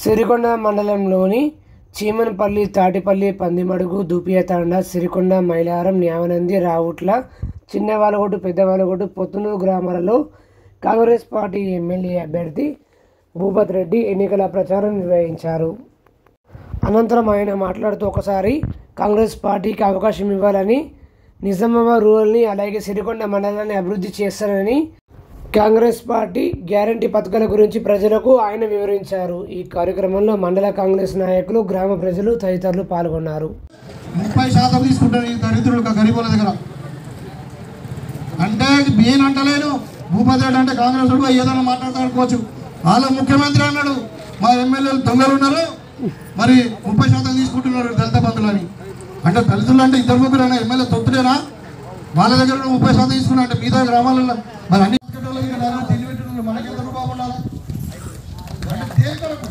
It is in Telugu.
సిరికొండ మండలంలోని చీమనపల్లి తాటిపల్లి పందిమడుగు దూపియతాండ సిరికొండ మైలారం న్యావనంది రావుట్ల చిన్నవాలగొడ్డు పెద్దవాలగొడ్డు పొత్తునూరు గ్రామాలలో కాంగ్రెస్ పార్టీ ఎమ్మెల్యే అభ్యర్థి భూపత్ రెడ్డి ఎన్నికల ప్రచారం నిర్వహించారు అనంతరం ఆయన మాట్లాడుతూ ఒకసారి కాంగ్రెస్ పార్టీకి అవకాశం ఇవ్వాలని నిజామాబాద్ రూరల్ని అలాగే సిరికొండ మండలాన్ని అభివృద్ధి చేస్తానని కాంగ్రెస్ పార్టీ గ్యారంటీ పథకాల గురించి ప్రజలకు ఆయన వివరించారు ఈ కార్యక్రమంలో మండల కాంగ్రెస్ నాయకులు గ్రామ ప్రజలు తదితరులు పాల్గొన్నారు ముప్పై శాతం తీసుకుంటారు ఈ దరిద్రులు గరీబుల దగ్గర అంటే నేను అంటలేను భూపతి రెడ్డి అంటే కాంగ్రెస్ వాడు ఏదైనా మాట్లాడతానుకోవచ్చు వాళ్ళ ముఖ్యమంత్రి అన్నాడు మా ఎమ్మెల్యేలు దొంగలు ఉన్నారు మరి ముప్పై శాతం తీసుకుంటున్నారు దళిత బంధువులు అని అంటే దళితులు అంటే ఇద్దరు ముగ్గురు అయినా ఎమ్మెల్యే తొత్తులేనా వాళ్ళ దగ్గర కూడా ముప్పై శాతం తీసుకున్నా అంటే మిగతా గ్రామాలలో మరి అన్ని మార్కెట్లలో ఇంకా నలుగురు తిండి పెట్టుకున్నారు మనకెంత రూపాయలు ఉండాలి అంటే దేని కొరకు?